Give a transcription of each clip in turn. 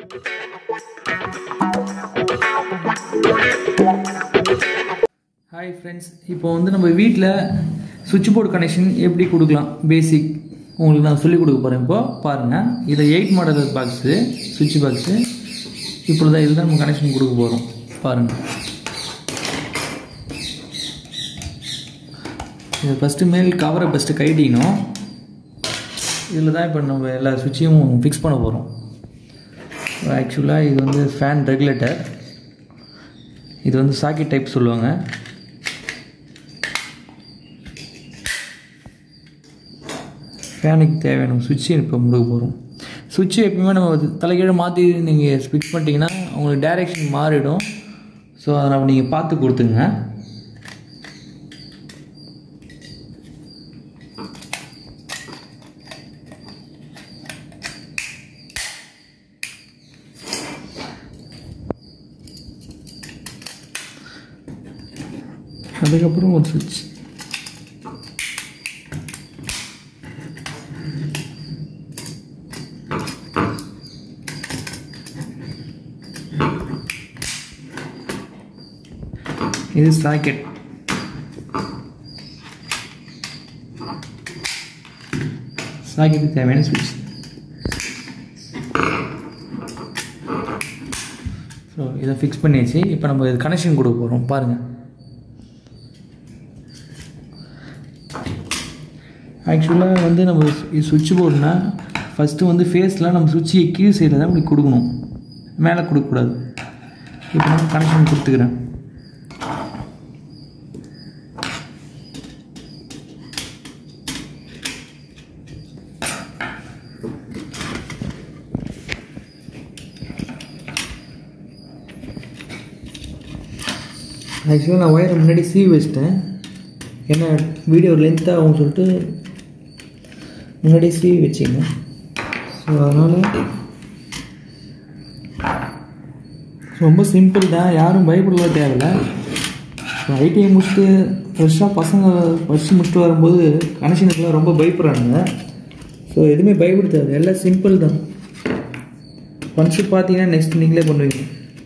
hi friends இப்போ வந்து நம்ம வீட்டில் சுவிட்ச் போர்டு கனெக்ஷன் எப்படி கொடுக்கலாம் பேசிக் உங்களுக்கு நான் சொல்லிக் கொடுக்க போகிறேன் இப்போ பாருங்கள் இது எயிட் மாடல் பாக்ஸு சுவிட்ச் பாக்ஸு இப்போ தான் இதுதான் நம்ம கனெக்ஷன் கொடுக்க போகிறோம் பாருங்கள் இது ஃபஸ்ட்டு மேல் கவரை ஃபஸ்ட்டு கைட்டிக்கணும் இதில் தான் இப்போ நம்ம எல்லா சுவிட்சையும் ஃபிக்ஸ் பண்ண போகிறோம் ஆக்சுவலாக இது வந்து ஃபேன் ரெகுலேட்டர் இது வந்து சாக்கெட் டைப் சொல்லுவாங்க ஃபேனுக்கு தேவையான சுவிட்சு இப்போ முடுக்க போகிறோம் சுவிட்சு எப்பயுமே நம்ம தலைகீழ மாற்றி நீங்கள் ஃபிக்ஸ் பண்ணிட்டீங்கன்னா உங்களுக்கு டைரெக்ஷன் மாறிடும் ஸோ அதை நம்ம நீங்கள் பார்த்து கொடுத்துங்க அதுக்கப்புறம் ஒரு சுவிட்ச் இது சாக்கெட் சாக்கெட்டுக்கு தேவையான சுவிட்ச் ஸோ இதை ஃபிக்ஸ் பண்ணியாச்சு இப்போ நம்ம இது கனெக்ஷன் கொடுக்க போகிறோம் பாருங்கள் ஆக்சுவலாக வந்து நம்ம சுவிட்ச் போர்டுனா ஃபஸ்ட்டு வந்து ஃபேஸில் நம்ம சுவிட்சை கீழ் சைடில் தான் இப்படி கொடுக்கணும் மேலே கொடுக்கக்கூடாது இப்போ நான் கனெக்ஷன் கொடுத்துக்கிறேன் ஆக்சுவலாக நான் ஒயரை முன்னாடி சீவி வச்சிட்டேன் ஏன்னா வீடியோ லென்த்தாக ஆகும் சொல்லிட்டு முன்னாடி சீவி வச்சிங்க ஸோ அதனால் ரொம்ப சிம்பிள் தான் யாரும் பயப்படலாம் தேவையில்ல ஸோ ஐடிஐ முடிச்சுட்டு ஃப்ரெஷ்ஷாக பசங்க ஃபஸ்ட்டு முடிச்சுட்டு வரும்போது கனெக்ஷனுக்குலாம் ரொம்ப பயப்படுறாங்க ஸோ எதுவுமே பயப்பட தேவை எல்லாம் சிம்பிள் தான் ஒன்ஸு பார்த்தீங்கன்னா நெக்ஸ்ட் நீங்களே பண்ணுவீங்க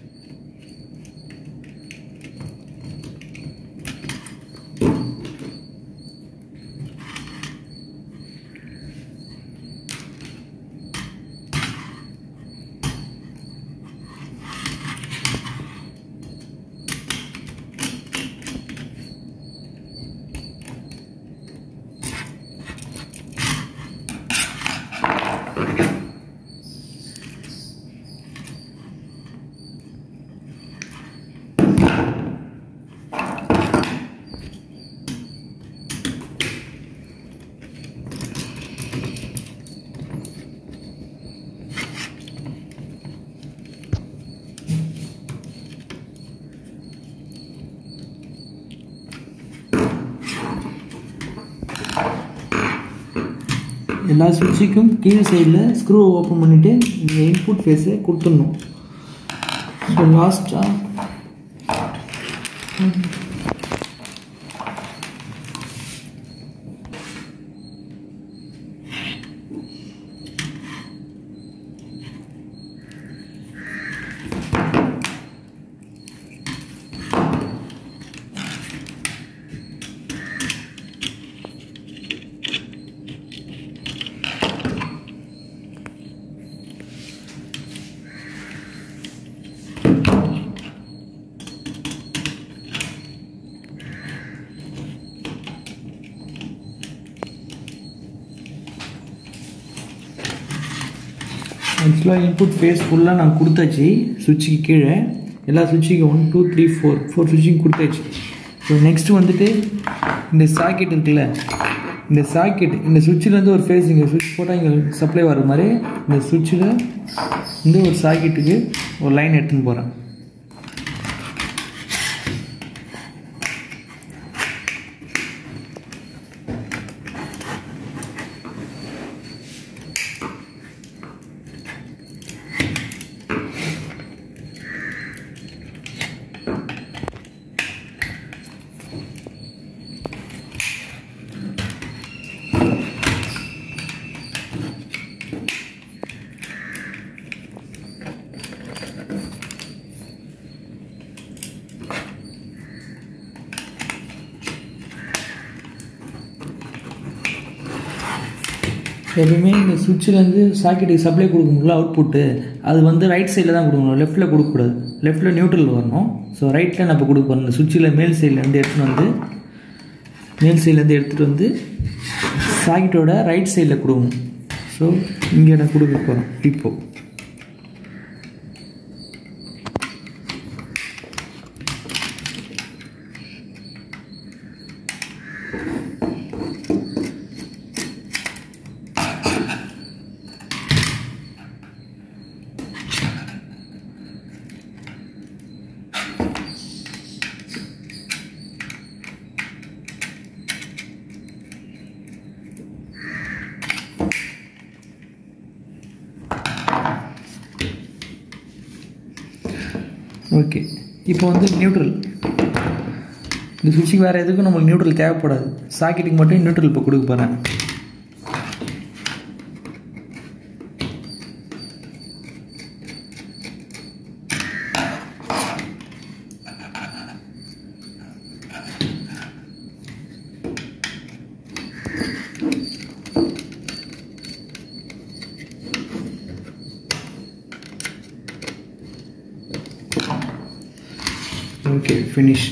எல்லா சுவிட்சுக்கும் கீழ் சைடில் ஸ்க்ரூ ஓப்பன் பண்ணிவிட்டு இந்த இன்புட் ஃபேஸை கொடுத்துடணும் ஸோ லாஸ்ட்டாக ஆக்சுவலாக இன்புட் ஃபேஸ் ஃபுல்லாக நான் கொடுத்தாச்சு சுவிட்சுக்கு கீழே எல்லா சுவிட்சுக்கும் one two three four four சுவிட்சுக்கும் கொடுத்தாச்சு ஸோ நெக்ஸ்ட்டு வந்துட்டு இந்த சாக்கெட் இருக்குல்ல இந்த சாக்கெட் இந்த சுவிட்சிலேருந்து ஒரு ஃபேஸ் இங்கே சுவிட்ச் போட்டால் இங்கே சப்ளை வர மாதிரி இந்த சுவிட்சில் வந்து ஒரு சாக்கெட்டுக்கு ஒரு லைன் எடுத்துன்னு போகிறேன் எப்பயுமே இந்த சுவிட்சிலேருந்து சாக்கெட்டுக்கு சப்ளை கொடுக்கும்போது அவுட்புட்டு அது வந்து ரைட் சைடில் தான் கொடுக்கணும் லெஃப்ட்டில் கொடுக்கக்கூடாது லெஃப்ட்டில் நியூட்ரல் வரணும் ஸோ ரைட்டில் நம்ம கொடுக்க போகிறோம் இந்த சுவிட்சில் மேல் சைட்லேருந்து எடுத்துகிட்டு வந்து மேல் சைட்லேருந்து எடுத்துகிட்டு வந்து சாக்கெட்டோட ரைட் சைடில் கொடுக்கணும் ஸோ இங்கே நான் கொடுக்க போகிறோம் இப்போது ஓகே இப்போ வந்து நியூட்ரல் இந்த சுவிட்சுக்கு வேறு எதுக்கும் நம்மளுக்கு நியூட்ரல் தேவைப்படாது சாக்கெட்டுக்கு மட்டும் நியூட்ரல் இப்போ கொடுக்க போகிறேன் ஓகே ஃபினிஷ்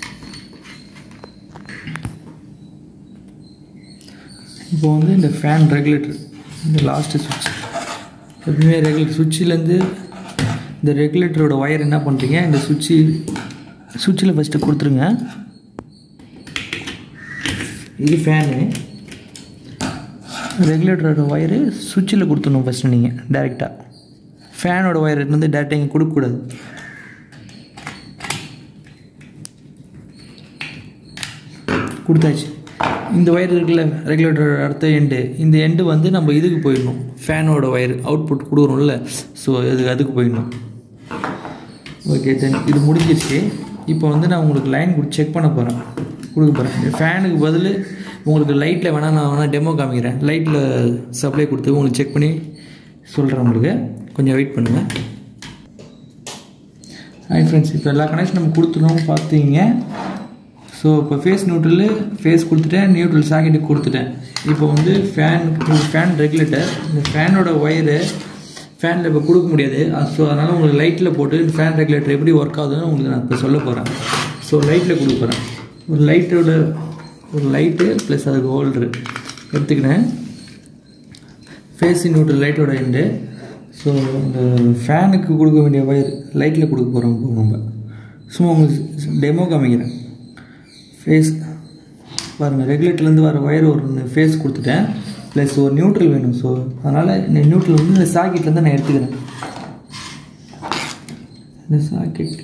இப்போ வந்து இந்த ஃபேன் ரெகுலேட்டர் இந்த லாஸ்ட்டு சுவிட்ச் எப்பவுமே ரெகுலேட்டர் சுவிட்சிலேருந்து இந்த ரெகுலேட்டரோட ஒயர் என்ன பண்ணுறீங்க இந்த சுவிட்சு சுவிட்சில் ஃபஸ்ட்டு கொடுத்துருங்க இது ஃபேனு ரெகுலேட்டரோட ஒயரு சுவிட்சில் கொடுத்துடணும் ஃபஸ்ட்டு நீங்கள் டேரெக்டாக ஃபேனோட ஒயர் வந்து டேரெக்டாக இங்கே கொடுக்கக்கூடாது கொடுத்தாச்சு இந்த ஒயர் இருக்குல்ல ரெகுலேட்டர் அடுத்த எண்டு இந்த எண்டு வந்து நம்ம இதுக்கு போயிடணும் ஃபேனோட ஒயர் அவுட்புட் கொடுக்குறோம்ல ஸோ அது அதுக்கு போயிடணும் ஓகே தென் இது முடிஞ்சிருச்சு இப்போ வந்து நான் உங்களுக்கு லைன் கொடுத்து செக் பண்ண போகிறேன் கொடுக்க போகிறேன் ஃபேனுக்கு பதில் உங்களுக்கு லைட்டில் வேணால் நான் வேணால் டெமோ காமிக்கிறேன் லைட்டில் சப்ளை கொடுத்து உங்களுக்கு செக் பண்ணி சொல்கிறேன் உங்களுக்கு கொஞ்சம் வெயிட் பண்ணுங்கள் ஹாய் ஃப்ரெண்ட்ஸ் இப்போ எல்லா கனெக்ஷன் நம்ம கொடுத்துருவோம் பார்த்தீங்க ஸோ இப்போ ஃபேஸ் நியூட்ரலு ஃபேஸ் கொடுத்துட்டேன் நியூட்ரல் சாக்கெட்டுக்கு கொடுத்துட்டேன் இப்போ வந்து ஃபேன் ஃபேன் ரெகுலேட்டர் இந்த ஃபேனோட ஒயரு ஃபேனில் இப்போ கொடுக்க முடியாது ஸோ அதனால் உங்களுக்கு லைட்டில் போட்டு ஃபேன் ரெகுலேட்டர் எப்படி ஒர்க் ஆகுதுன்னு உங்களுக்கு நான் இப்போ சொல்ல போகிறேன் ஸோ லைட்டில் கொடுக்க போகிறேன் ஒரு லைட்டோட ஒரு லைட்டு ப்ளஸ் அதுக்கு ஹோல்ட்ரு எடுத்துக்கினேன் ஃபேஸ் நியூட்ரல் லைட்டோட எண்டு ஸோ இந்த ஃபேனுக்கு கொடுக்க வேண்டிய ஒயர் லைட்டில் கொடுக்க போகிறோம் இப்போ நம்ம சும்மா உங்களுக்கு டெமோ காமிக்கிறேன் ஃபேஸ் பாருங்கள் ரெகுலேட்டர்லேருந்து வர ஒயர் ஒரு ஃபேஸ் கொடுத்துட்டேன் ப்ளஸ் ஒரு நியூட்ரல் வேணும் ஸோ அதனால் இந்த நியூட்ரல் வந்து இந்த சாக்கெட்லேருந்து நான் எடுத்துக்கிறேன் இந்த சாக்கெட்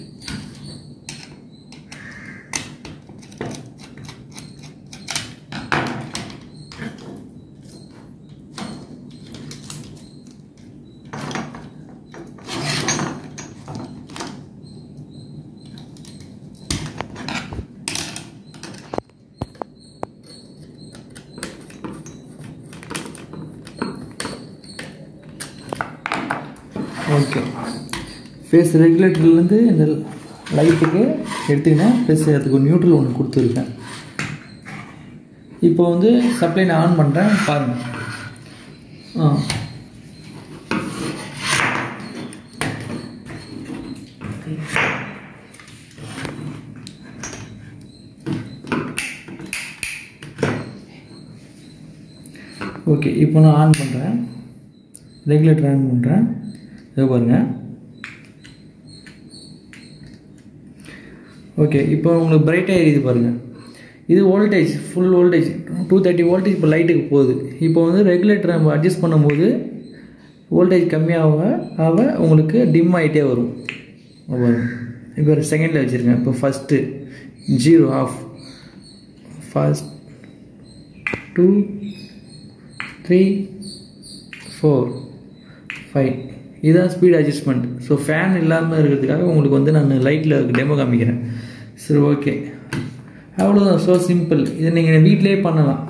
ஓகே ஃபேஸ் ரெகுலேட்டர்லேருந்து இந்த லைட்டுக்கு எடுத்துக்கினேன் ப்ளஸ் அதுக்கு ஒரு நியூட்ரல் ஒன்று கொடுத்துருக்கேன் இப்போ வந்து சப்ளை நான் ஆன் பண்ணுறேன் பாருங்கள் ஆ ஓகே இப்போ நான் ஆன் பண்ணுறேன் ரெகுலேட்டர் ஆன் பண்ணுறேன் இதை பாருங்கள் ஓகே இப்போ உங்களுக்கு பிரைட்டாக எரியுது பாருங்கள் இது voltage full voltage two thirty voltage இப்போ லைட்டுக்கு போகுது இப்போ வந்து ரெகுலேட்டர் நம்ம அட்ஜஸ்ட் பண்ணும்போது வோல்டேஜ் கம்மியாக ஆக உங்களுக்கு டிம் ஆகிட்டே வரும் வரும் இப்போ செகண்டில் வச்சுருக்கேன் இப்போ first zero off first two three four five இதுதான் ஸ்பீட் அட்ஜஸ்ட்மெண்ட் ஸோ ஃபேன் இல்லாமல் இருக்கிறதுக்காக உங்களுக்கு வந்து நான் லைட்டில் டெமோ காமிக்கிறேன் சரி ஓகே அவ்வளோதான் ஸோ சிம்பிள் இதை நீங்கள் வீட்டிலே பண்ணலாம்